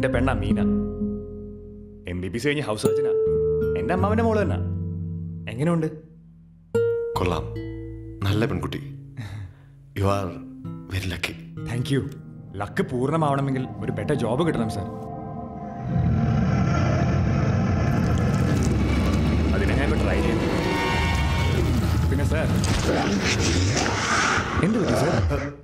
എൻ്റെ പെണ്ണ Meena M B B S കഴിഞ്ഞ് ഹൗസ് സർജനാ എൻ്റെ അമ്മാവൻ്റെ മോള് തന്നെ എങ്ങനെയുണ്ട് കൊള്ളാം നല്ല പെൺകുട്ടി you are very lucky thank you luck പൂർണ്ണമാവണമെങ്കിൽ ഒരു ബെറ്റർ ജോബ് കിട്ടണം സാർ അതിനെ ഞാൻ ഇപ്പോൾ ട്രൈ ചെയ്യുന്നു പിന്നെ സാർ എന്ത് പറ്റി സാർ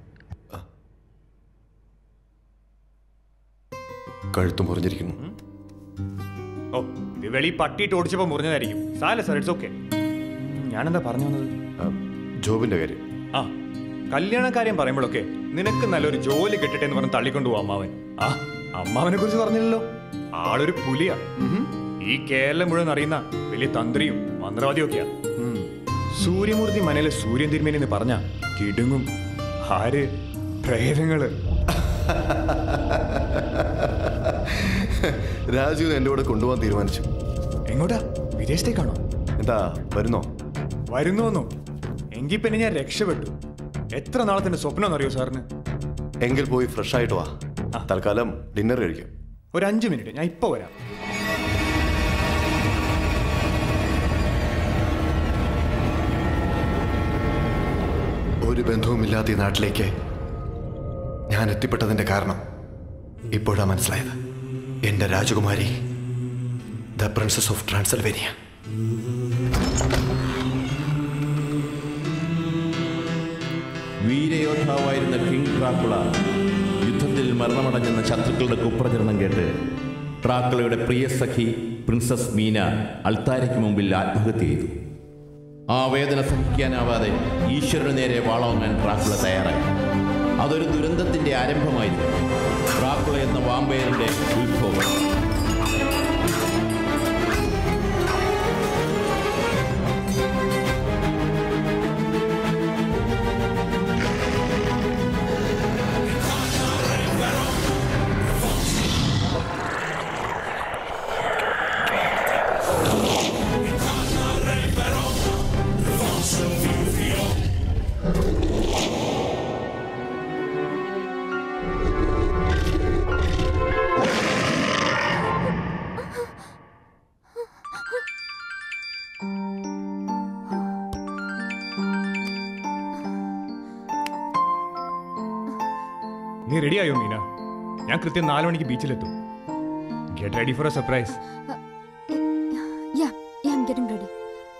കഴുത്ത് മുറിഞ്ഞിരിക്കുന്നു ഓ ഇത് വെളി പട്ടിയിട്ട് ഓടിച്ചപ്പോൾ മുറിഞ്ഞതായിരിക്കും സാല സാർ ഇറ്റ്സ് ഓക്കെ ഞാനെന്താ പറഞ്ഞു വന്നത് ആ, ജോബിന്റെ കാര്യം ആ കല്യാണക്കാര്യം പറയുമ്പോഴൊക്കെ നിനക്ക് നല്ലൊരു ജോലി കിട്ടട്ടെ എന്ന് പറഞ്ഞ് തള്ളിക്കൊണ്ടു പോകും അമ്മാവൻ ആ അമ്മാവനെ കുറിച്ച് പറഞ്ഞില്ലല്ലോ ആളൊരു പുലിയാ ഈ കേരളം മുഴുവൻ അറിയുന്ന വലിയ തന്ത്രിയും മന്ത്രവാദിയും ഒക്കെയാ സൂര്യമൂർത്തി മനയിലെ സൂര്യൻ തിരുമേനി എന്ന് പറഞ്ഞ കിടുങ്ങും ആര് പ്രേതങ്ങള് രാജുവിനെ എൻ്റെ കൂടെ കൊണ്ടുപോകാൻ തീരുമാനിച്ചു എങ്ങോട്ടാ വിദേശത്തേക്കാണോ എന്താ വരുന്നോ വരുന്നോന്നോ എങ്കിൽ പിന്നെ ഞാൻ രക്ഷപ്പെട്ടു എത്ര നാളത്തിന്റെ സ്വപ്നം എന്നറിയോ സാറിന് എങ്കിൽ പോയി ഫ്രഷ് ആയിട്ട് വാ തൽക്കാലം ഡിന്നർ കഴിക്കാം ഒരു അഞ്ച് മിനിറ്റ് ഞാൻ ഇപ്പൊ വരാം ഒരു ബന്ധവുമില്ലാത്ത ഈ നാട്ടിലേക്ക് ഞാൻ എത്തിപ്പെട്ടതിന്റെ കാരണം ഇപ്പോഴാ മനസ്സിലായത് എന്റെ രാജകുമാരി ദ പ്രിൻസസ് ഓഫ് ട്രാൻസൽവേനിയ വീരയോദ്ധാവായിരുന്ന കിങ് ട്രാക്കുള യുദ്ധത്തിൽ മരണമടഞ്ഞെന്ന ശത്രുക്കളുടെ കുപ്രചരണം കേട്ട് ട്രാക്കുളയുടെ പ്രിയ സഖി പ്രിൻസസ് മീന അൾത്താരയ്ക്ക് മുമ്പിൽ ആത്മഹത്യ ചെയ്തു ആ വേദന സഹിക്കാനാവാതെ ഈശ്വരന് നേരെ വാളോങ്ങാൻ ട്രാക്കുള തയ്യാറായി അതൊരു ദുരന്തത്തിന്റെ ആരംഭമായിരുന്നു ട്രാക്കുള എന്ന വാമ്പയറിന്റെ ഉത്ഭവം നീ റെഡിയായോ മീന ഞാൻ കൃത്യം നാല് മണിക്ക് ബീച്ചിലെത്തും get ready for a surprise Yeah, yeah, I'm getting ready.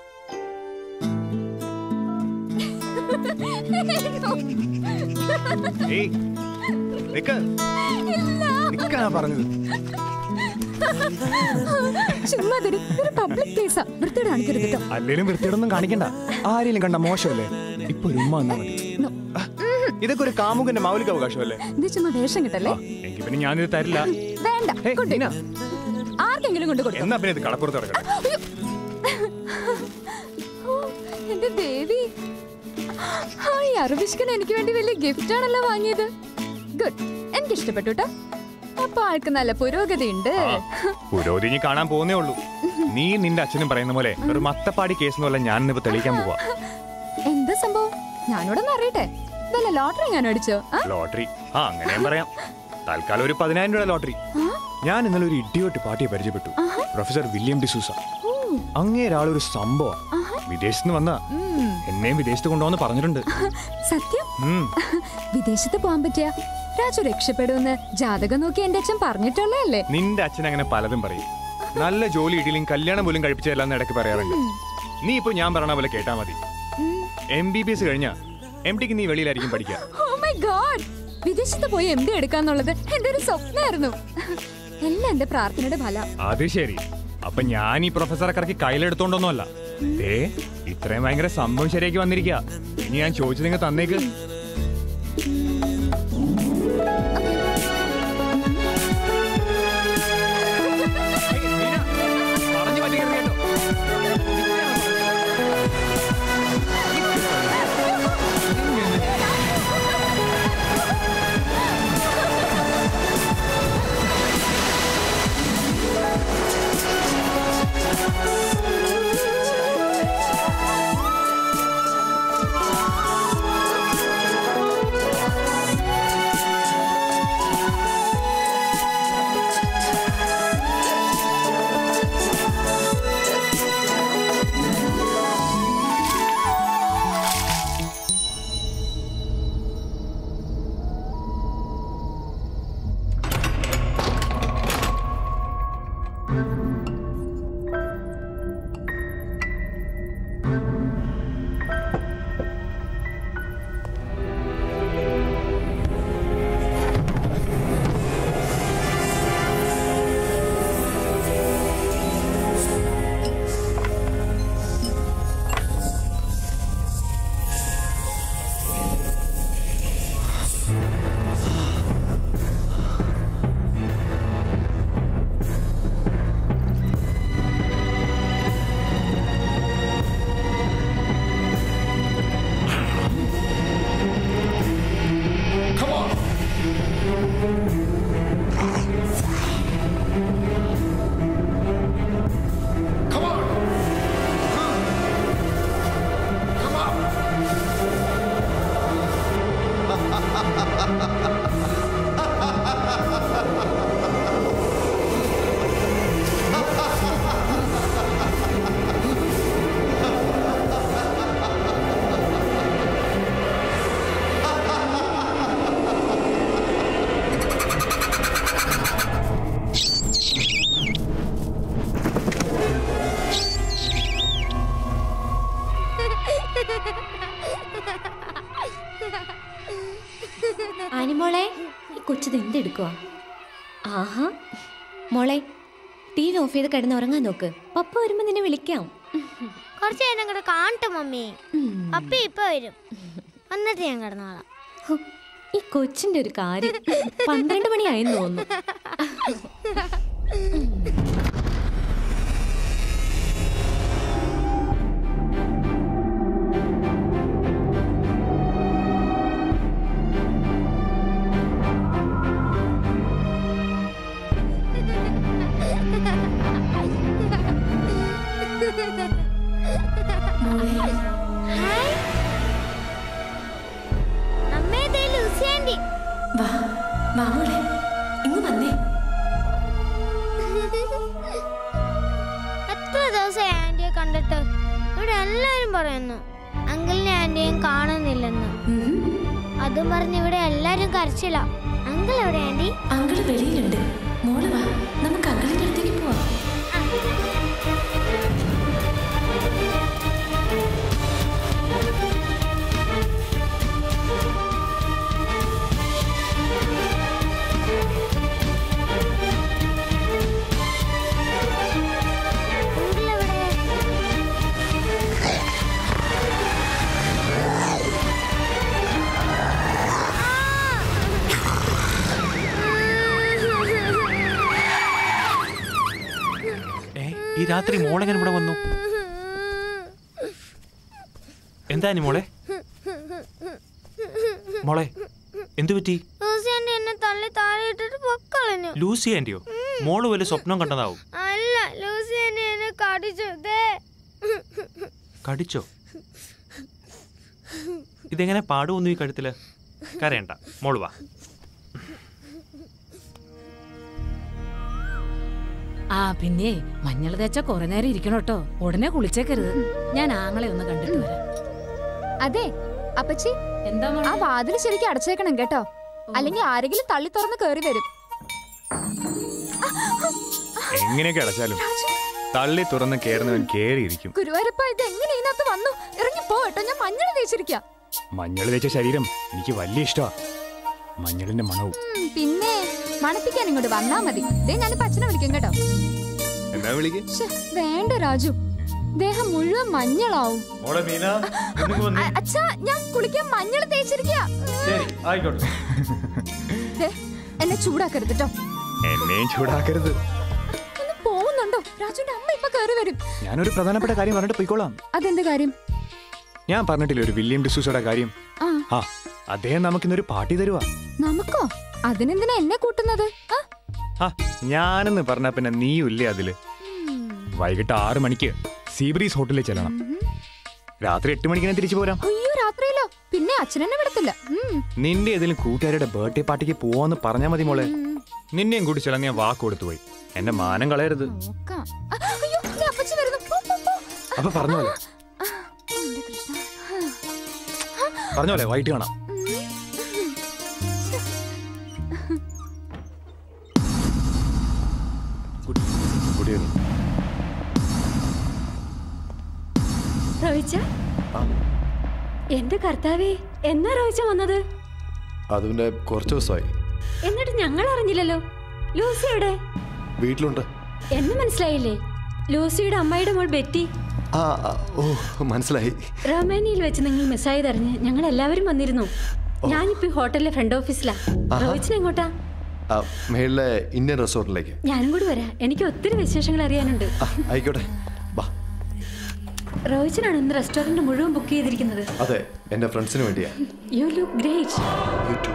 ഏയ് നിക്ക് നിക്കാ പറഞ്ഞത് ചുമ്മാ തരി ഒരു പബ്ലിക് പ്ലേസാ വൃത്തിയുടെ കാണിക്കരുത് കേട്ടോ അല്ലേലും വൃത്തിയോടൊന്നും കാണിക്കണ്ട ആരെങ്കിലും കണ്ട മോശമല്ലേ ഇപ്പൊ ഒരു ഉമ്മ വന്നാ മതി No. ഇതൊക്കെ ഒരു കാമുകന്റെ മൗലിക അവകാശമല്ലേ ഇത് ചുമ്മാ വേഷം കിട്ടല്ലേ എങ്കിൽ പിന്നെ ഞാനിത് തരില്ല വേണ്ട ഹേയ്, കൊണ്ടു മീന. ആർക്കെങ്കിലും കൊണ്ട് കൊടുക്കും എന്നാ പിന്നെ ഇത് കടപ്പുറത്ത് കിടക്കണം എന്റെ ദേവി ആ ഈ അറബിഷ്കൻ എനിക്ക് വേണ്ടി വലിയ ഗിഫ്റ്റ് ആണല്ലോ വാങ്ങിയത് ഗുഡ് എനിക്ക് ഇഷ്ടപ്പെട്ടു കേട്ടോ അപ്പൊ ആൾക്ക് നല്ല പുരോഗതി ഉണ്ട് പുരോഗതി ഇനി കാണാൻ പോകുന്നേ ഉള്ളൂ നീ നിന്റെ അച്ഛനും പറയുന്ന പോലെ ഒരു മത്തപ്പാടി കേസ് എന്നല്ല ഞാൻ ഇന്നിപ്പോ തെളിയിക്കാൻ പോവാ എന്താ സംഭവം ഞാനോടൊന്ന് അറിയട്ടെ വല്ല ലോട്ടറി ഞാൻ അടിച്ചോ ആ? ലോട്ടറി ആ അങ്ങനെയും പറയാം തൽക്കാലം ഒരു പതിനായിരം രൂപ ലോട്ടറി ആ? ഞാൻ ഇന്നലെ ഒരു ഇഡിയോട്ട് പാർട്ടിയെ പരിചയപ്പെട്ടു ആഹാ. പ്രൊഫസർ വില്യം ഡിസൂസ ഓ, അങ്ങേരാളൊരു സംഭവം ആഹാ. വിദേശത്ത് നിന്ന് വന്ന ഉം. എന്നെയും വിദേശത്ത് കൊണ്ടുവന്ന് പറഞ്ഞിട്ടുണ്ട് സത്യം ഉം. വിദേശത്ത് പോകാൻ പറ്റിയ രാജു രക്ഷപ്പെടുമെന്ന് ജാതകം നോക്കി എന്റെ അച്ഛൻ പറഞ്ഞിട്ടുള്ളതല്ലേ നിന്റെ അച്ഛൻ അങ്ങനെ പലതും പറയും നല്ല ജോലി ഇടിയിലും കല്യാണം പോലും കഴിപ്പിച്ചതല്ലാന്ന് ഇടയ്ക്ക് പറയാറുണ്ട് നീ ഇപ്പൊ ഞാൻ പറയണ പോലെ കേട്ടാ മതി എം ബി ബി എസ് കഴിഞ്ഞ എം ടിക്ക് നീ വെളിയിലായിരിക്കും പഠിക്കുക ഓ മൈ ഗോഡ് വിദേശത്ത് പോയി എം ഡി എടുക്കാന്നുള്ളത് എന്റെ ഒരു സ്വപ്നമായിരുന്നു എല്ലാം എന്റെ പ്രാർത്ഥനയുടെ ഫല അത് ശരി അപ്പൊ ഞാൻ ഈ പ്രൊഫസറെ കറക്കി കയ്യിലെടുത്തോണ്ടൊന്നുമല്ല ഏ ഇത്രയും ഭയങ്കര സംഭവം ശരിയാക്കി വന്നിരിക്കുക ഇനി ഞാൻ ചോദിച്ചു നിങ്ങൾ തന്നേക്ക് പറഞ്ഞു പറ്റിക്കരുത് കേട്ടോ. ആ ആനിമോളെ ഈ കൊച്ചത് എന്തെടുക്കുക ആഹാ മോളെ ടി വി ഓഫ് ചെയ്ത് കിടന്ന് ഉറങ്ങാൻ നോക്ക് പപ്പ വരുമ്പോ നിന്നെ വിളിക്കാം കുറച്ച് നേരം കൂടെ കാണട്ടെ മമ്മി ഉം. അപ്പി ഇപ്പൊ വരും എന്നിട്ട് ഞാൻ കിടന്നോളാം ഹോ, ഈ കൊച്ചിന്റെ ഒരു കാര്യം പന്ത്രണ്ട് മണിയായെന്ന് തോന്നുന്നു അമ്മേ ദേ ലൂസി ആന്റി വാ വാ മോളെ ഇങ്ങ് വന്നേ എത്ര ദിവസമായി ആന്റിയെ കണ്ടിട്ട് ഇവിടെ എല്ലാരും പറയുന്നു അങ്കിളിനെ ആന്റിയും കാണുന്നില്ലെന്ന് ഉം. അതും പറഞ്ഞ് ഇവിടെ എല്ലാരും കരച്ചില്ല അങ്കിൾ എവിടെ ആന്റി അങ്കിള് വെളിയിലുണ്ട് മോള് വാ നമുക്ക് അങ്കിളിന്റെ അടുത്തേക്ക് പോവാം അങ്കിൾ എവിടെ ഏ ഈ രാത്രി മോളെങ്ങനെ ഇവിടെ വന്നു എന്താ നീ മോളെ മോളെ എന്തു പറ്റി ലൂസി ആന്റി എന്നെ തള്ളി താഴെ ഇട്ടിട്ട് പൊക്കളഞ്ഞു ലൂസി ആന്റിയോ മോള് വല്ല സ്വപ്നം കണ്ടതാവും അല്ല ലൂസി ആന്റി എന്നെ കടിച്ചു ദേ കടിച്ചോ ഇതെങ്ങനെ പാടുവന്നു ഈ കഴുത്തില് കരയണ്ട മോള് വാ ആ പിന്നെ മഞ്ഞൾ തേച്ച കുറെ നേരം ഇരിക്കണം കേട്ടോ ഉടനെ കുളിച്ചേക്കരുത് ഞാൻ ആങ്ങളെ ഒന്ന് കണ്ടിട്ട് വരാം അതെ അപ്പച്ചി എന്താ ആ മോളെ? വാതിൽ ശരിക്കും അടച്ചേക്കണം കേട്ടോ അല്ലെങ്കിൽ ആരെങ്കിലും തള്ളി തുറന്ന് കേറി വരും എങ്ങനെയൊക്കെ അടച്ചാലും തള്ളി തുറന്ന് കേറുന്നവൻ കേറിയിരിക്കും ഗുരുവായൂരപ്പ ഇത് എങ്ങനെ ഇതിനകത്ത് വന്നു ഇറങ്ങി പോ കേട്ടോ ഞാൻ മഞ്ഞൾ തേച്ചിരിക്കാം മഞ്ഞൾ തേച്ച ശരീരം എനിക്ക് വലിയ ഇഷ്ടമാ മഞ്ഞളിന്റെ മണവും ഉം, പിന്നെ മണപ്പിക്കാൻ ഇങ്ങോട്ട് വന്നാ മതി ദേ ഞാനിപ്പോ അച്ഛനെ വിളിക്കും കേട്ടോ എന്താ വിളിക്ക് ശ്ശെ, വേണ്ട രാജു ദേഹം മുഴുവൻ മഞ്ഞളാവും മോളെ മീന അ- അച്ഛാ ഞാൻ കുളിക്കാൻ മഞ്ഞൾ തേച്ചിരിക്കാ ശരി ആയിക്കോട്ടെ ദേ, എന്നെ ചൂടാക്കരുത് കേട്ടോ എന്നെയും ചൂടാക്കരുത് ഒന്ന് പോകുന്നുണ്ടോ രാജുവിന്റെ അമ്മ ഇപ്പൊ കയറി വരും ഞാനൊരു പ്രധാനപ്പെട്ട കാര്യം പറഞ്ഞിട്ട് പോയിക്കോളാം അതെന്ത് കാര്യം ഞാൻ പറഞ്ഞിട്ടില്ലേ ഒരു വില്യം ഡിസൂസയുടെ കാര്യം ആ ആ അദ്ദേഹം നമുക്കിന്നൊരു പാർട്ടി തരുവാ നമുക്കോ അതിനെന്തിനാ എന്നെ കൂട്ടുന്നത് ആ? ആ ഞാനെന്ന് പറഞ്ഞ പിന്നെ നീയും ഇല്ലേ അതില് വൈകിട്ട് ആറ് മണിക്ക് സീബ്രീസ് ഹോട്ടലിൽ ചെല്ലണം രാത്രി എട്ട് മണിക്ക് ഞാൻ തിരിച്ചു പോരാം അയ്യോ രാത്രിയല്ലോ പിന്നെ അച്ഛനെന്നെ വിടത്തില്ല ഉം. നിന്റെ ഏതെങ്കിലും കൂട്ടുകാരുടെ ബർത്ത്ഡേ പാർട്ടിക്ക് പോവാന്ന് പറഞ്ഞാ മതി മോളെ ഉം. നിന്നെയും കൂടി ചെല്ലാൻ ഞാൻ വാക്ക് കൊടുത്തു പോയി എന്റെ മാനം കളയരുത് നോക്കാം ആ, അയ്യോ ദേ അപ്പച്ചി വരുന്നു പോ, പോ, പോ. അപ്പൊ പറഞ്ഞോലെ ആ, എന്റെ കൃഷ്ണ. പറഞ്ഞോലെ വൈകിട്ട് കാണാം ഗുഡ് ഗുഡ് ഈവനിങ് റോയിച്ച ആ എന്റെ കർത്താവേ എന്നാ റോയിച്ച വന്നത് അത് പിന്നെ കുറച്ച് ദിവസമായി എന്നിട്ട് ഞങ്ങൾ അറിഞ്ഞില്ലല്ലോ ലൂസി എവിടെ വീട്ടിലുണ്ട് എന്നെ മനസ്സിലായില്ലേ ലൂസിയുടെ അമ്മയുടെ മോൾ ബെറ്റി ആ ആ, ഓ മനസ്സിലായി റൊമാനിയയിൽ വെച്ച് നിങ്ങൾ മിസ്സായതറിഞ്ഞ് ഞങ്ങൾ എല്ലാവരും വന്നിരുന്നു ഞാനിപ്പോ ഈ ഹോട്ടലിലെ ഫ്രണ്ട് ഓഫീസിലാ റോയിച്ചിന് എങ്ങോട്ടാ ആ മേളിലെ ഇന്ത്യൻ റെസ്റ്റോറൻറ്റിലേക്ക് ഞാനും കൂടി വരാം എനിക്ക് ഒത്തിരി വിശേഷങ്ങൾ അറിയാനുണ്ട് ആ ആയിക്കോട്ടെ ബാ റോയിച്ചനാണ് ഇന്ന് റെസ്റ്റോറന്റ് മുഴുവൻ ബുക്ക് ചെയ്തിരിക്കുന്നത് അതെ എൻ്റെ ഫ്രണ്ട്സിന് വേണ്ടിയാ യു ലുക്ക് ഗ്രേറ്റ് യൂട്യൂബ്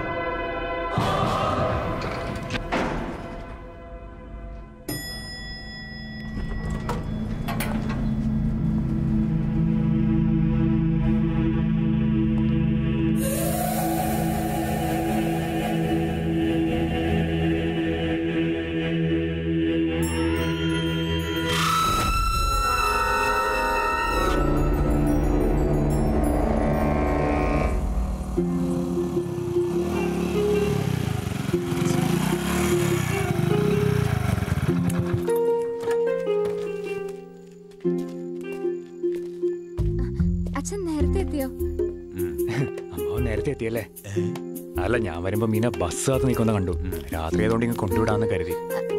അച്ഛൻ നേരത്തെ എത്തിയോ അമ്മാവൻ നേരത്തെ എത്തിയല്ലേ അല്ല ഞാൻ വരുമ്പോ മീന ബസ് കാത്ത് നിൽക്കുന്ന കണ്ടു രാത്രി ആയതുകൊണ്ട് ഇങ്ങ് കൊണ്ടുവിടാന്ന് കരുതി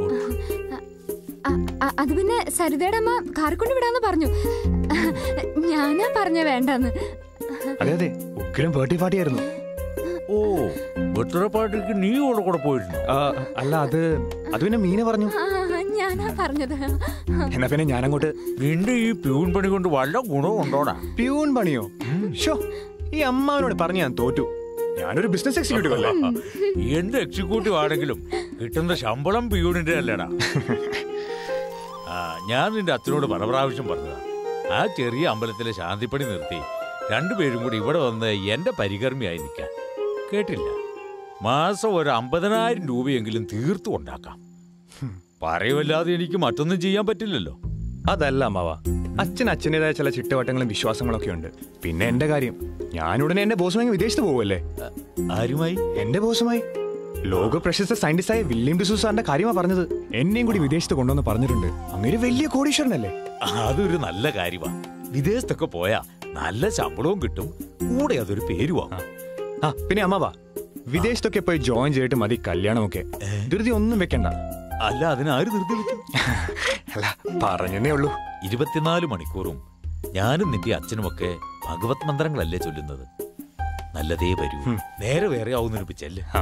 അ- അ- അത് പിന്നെ സരിതയുടെ അമ്മ കാർ കൊണ്ട് വിടാന്ന് പറഞ്ഞു ഞാനാ പറഞ്ഞ വേണ്ടെന്ന് അതെ അതെ ഉഗ്രം പേർട്ടി പാർട്ടിയായിരുന്നു ഓ ബർത്ത്ഡേ പാർട്ടിക്ക് നീ കൂടെ കൂടെ പോയിരുന്നു ആ, അല്ല അത് അത് പിന്നെ മീന പറഞ്ഞു ആ, ഞാനാ പറഞ്ഞത് എന്നാ പിന്നെ ഞാനങ്ങോട്ട് നിന്റെ ഈ പ്യൂൺ പണി കൊണ്ട് വല്ല ഗുണവും ഉണ്ടോടാ പ്യൂൺ പണിയോ ഷോ ഈ അമ്മാവനോട് പറഞ്ഞു ഞാൻ തോറ്റു ഞാനൊരു ബിസിനസ് എക്സിക്യൂട്ടീവ് അല്ലേ എന്ത് എക്സിക്യൂട്ടീവ് ആണെങ്കിലും കിട്ടുന്ന ശമ്പളം പ്യൂണിന്റെ അല്ലേടാ ആ ഞാൻ നിന്റെ അച്ഛനോട് പല പ്രാവശ്യം പറഞ്ഞതാ ആ ചെറിയ അമ്പലത്തിലെ ശാന്തിപ്പണി നിർത്തി രണ്ടുപേരും കൂടി ഇവിടെ വന്ന് എന്റെ പരികർമ്മിയായി നിൽക്കാൻ കേട്ടില്ല മാസം ഒരു അമ്പതിനായിരം രൂപയെങ്കിലും തീർത്തു ഉണ്ടാക്കാം പറയുമല്ലാതെ എനിക്ക് മറ്റൊന്നും ചെയ്യാൻ പറ്റില്ലല്ലോ അതല്ല അമ്മാവ അച്ഛൻ അച്ഛൻ്റെതായ ചില ചിട്ടവട്ടങ്ങളും വിശ്വാസങ്ങളൊക്കെ ഉണ്ട് പിന്നെ എന്റെ കാര്യം ഞാനുടനെ എന്റെ ബോസുമായി വിദേശത്ത് പോകുമല്ലേ ആരുമായി എന്റെ ബോസുമായി ലോക പ്രശസ്ത സയന്റിസ്റ്റായ വില്യം ഡിസൂസ് സാറിന്റെ കാര്യമാ പറഞ്ഞത് എന്നെയും കൂടി വിദേശത്ത് കൊണ്ടുവന്ന് പറഞ്ഞിട്ടുണ്ട് അങ്ങനെ വലിയ കോടീശ്വരനല്ലേ അതൊരു നല്ല കാര്യമാ വിദേശത്തൊക്കെ പോയാ നല്ല ശമ്പളവും കിട്ടും കൂടെ അതൊരു പേരുവാ ആ പിന്നെ അമ്മാവാ വിദേശത്തൊക്കെ പോയി ജോയിൻ ചെയ്തിട്ട് മതി കല്യാണമൊക്കെ ധൃതി ഒന്നും വെക്കണ്ട അല്ല അതിനാര് ധൃതി വെച്ചു അല്ല പറഞ്ഞേ ഉള്ളൂ ഇരുപത്തിനാല് മണിക്കൂറും ഞാനും നിന്റെ അച്ഛനുമൊക്കെ ഭഗവത് മന്ത്രങ്ങളല്ലേ ചൊല്ലുന്നത് നല്ലതേ വരൂ നേരെ വേറെ ആവുന്നൊരുപ്പിച്ചല്ലേ ആ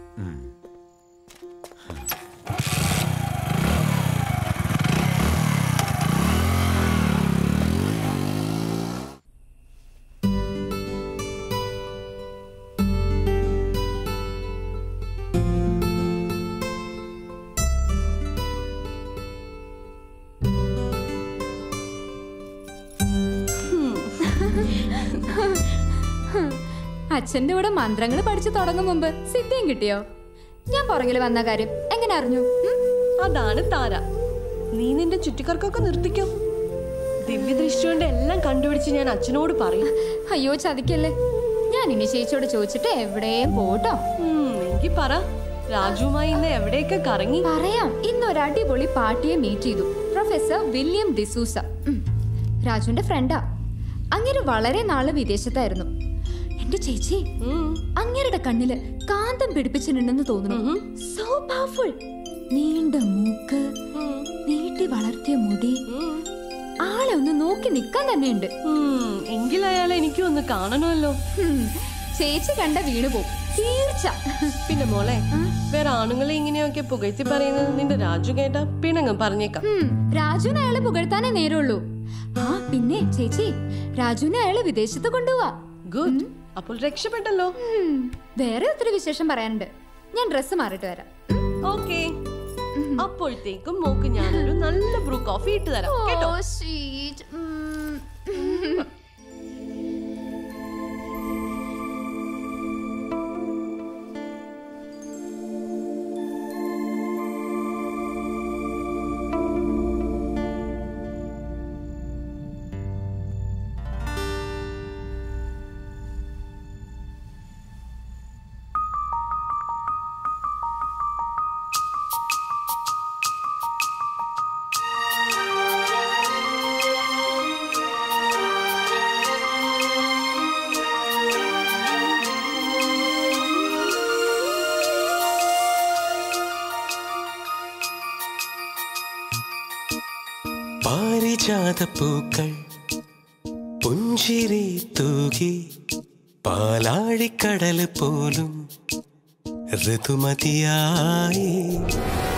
അച്ഛന്റെ കൂടെ മന്ത്രങ്ങൾ പഠിച്ചു തുടങ്ങും മുമ്പ് സിദ്ധിയും കിട്ടിയോ ഞാൻ പുറകിൽ വന്ന കാര്യം എങ്ങനെ അറിഞ്ഞു ഉം? അതാണ് താര നീ നിന്റെ ചുറ്റിക്കർക്കൊക്കെ നിർത്തിക്കോ ദിവ്യദൃഷ്ടി കൊണ്ട് എല്ലാം കണ്ടുപിടിച്ച് ഞാൻ അച്ഛനോട് പറയും അയ്യോ ചതിക്കല്ലേ ഞാൻ ഇനി ചേച്ചിയോട് ചോദിച്ചിട്ട് എവിടെയും പോട്ടോ ഉം, എങ്കി പറ രാജുവുമായി ഇന്ന് എവിടെയൊക്കെ കറങ്ങി പറയാം ഇന്ന് ഒരു അടിപൊളി പാർട്ടിയെ മീറ്റ് ചെയ്തു പ്രൊഫസർ വില്യം ഡിസൂസ ഉം. രാജുവിന്റെ ഫ്രണ്ടാ അങ്ങനെ വളരെ നാള് വിദേശത്തായിരുന്നു എന്റെ ചേച്ചി അങ്ങേരുടെ കണ്ണില് കാന്തം പിടിപ്പിച്ചിട്ടുണ്ടെന്ന് തോന്നുന്നു സോ പവർഫുൾ നീണ്ട മൂക്ക് നീട്ടി വളർത്തിയ മുടി ആളെ ഒന്ന് നോക്കി നിക്കാൻ തന്നെയുണ്ട് ഉം, എങ്കിൽ അയാളെ എനിക്കും ഒന്ന് കാണണമല്ലോ ഉം. ചേച്ചി കണ്ട വീണു പോവും തീർച്ച പിന്നെ മോളെ വേറെ ആണുങ്ങളെ ഇങ്ങനെയൊക്കെ പുകഴ്ത്തി പറയുന്നത് നിന്റെ രാജു കേട്ടാ പിണങ്ങ് പറഞ്ഞേക്കാം ഉം, രാജുവിനെ അയാളെ പുകഴ്ത്താനേ നേരമുള്ളൂ ആ പിന്നെ ചേച്ചി രാജുവിനെ അയാള് വിദേശത്ത് കൊണ്ടുപോവാ ഗുഡ് അപ്പോൾ രക്ഷപ്പെട്ടല്ലോ ഉം, വേറെ ഒത്തിരി വിശേഷം പറയാനുണ്ട് ഞാൻ ഡ്രസ്സ് മാറിയിട്ട് വരാം ഓക്കെ അപ്പോഴത്തേക്കും മോക്ക് ഞാനൊരു നല്ല ബ്രൂ കോഫി ഇട്ട് തരാം കേട്ടോ ഓ, sweet. ഉം. പാരിജാതപ്പൂക്കൾ പുഞ്ചിരി തൂകി പാലാഴിക്കടൽ പോലും ഋതുമതിയായി